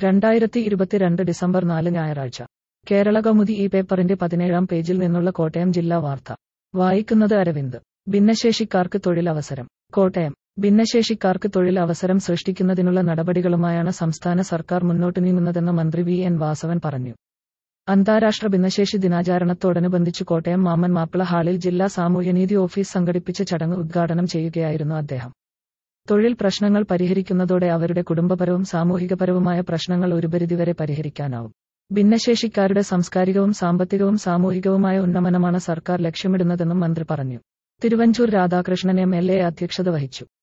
രണ്ടായിരത്തി ഇരുപത്തിരണ്ട് ഡിസംബർ നാല് ഞായറാഴ്ച കേരള കൗമുദി ഈ പേപ്പറിന്റെ പതിനേഴാം പേജിൽ നിന്നുള്ള കോട്ടയം ജില്ലാ വാർത്ത വായിക്കുന്നത് അരവിന്ദ് ഭിന്നശേഷിക്കാർക്ക് തൊഴിലവസരം കോട്ടയം ഭിന്നശേഷിക്കാർക്ക് തൊഴിൽ അവസരം സൃഷ്ടിക്കുന്നതിനുള്ള നടപടികളുമായാണ് സംസ്ഥാന സർക്കാർ മുന്നോട്ട് നീങ്ങുന്നതെന്ന് മന്ത്രി വി എൻ വാസവൻ പറഞ്ഞു അന്താരാഷ്ട്ര ഭിന്നശേഷി ദിനാചരണത്തോടനുബന്ധിച്ച് കോട്ടയം മാമ്മൻ മാപ്പിള ഹാളിൽ ജില്ലാ സാമൂഹ്യനീതി ഓഫീസ് സംഘടിപ്പിച്ച ചടങ്ങ് ഉദ്ഘാടനം ചെയ്യുകയായിരുന്നു അദ്ദേഹം തൊഴിൽ പ്രശ്നങ്ങൾ പരിഹരിക്കുന്നതോടെ അവരുടെ കുടുംബപരവും സാമൂഹികപരവുമായ പ്രശ്നങ്ങൾ ഒരു പരിധിവരെ പരിഹരിക്കാനാവും ഭിന്നശേഷിക്കാരുടെ സാംസ്കാരികവും സാമ്പത്തികവും സാമൂഹികവുമായ ഉന്നമനമാണ് സർക്കാർ ലക്ഷ്യമിടുന്നതെന്നും മന്ത്രി പറഞ്ഞു Thiruvanchoor Radhakrishnan M L A അധ്യക്ഷത വഹിച്ചു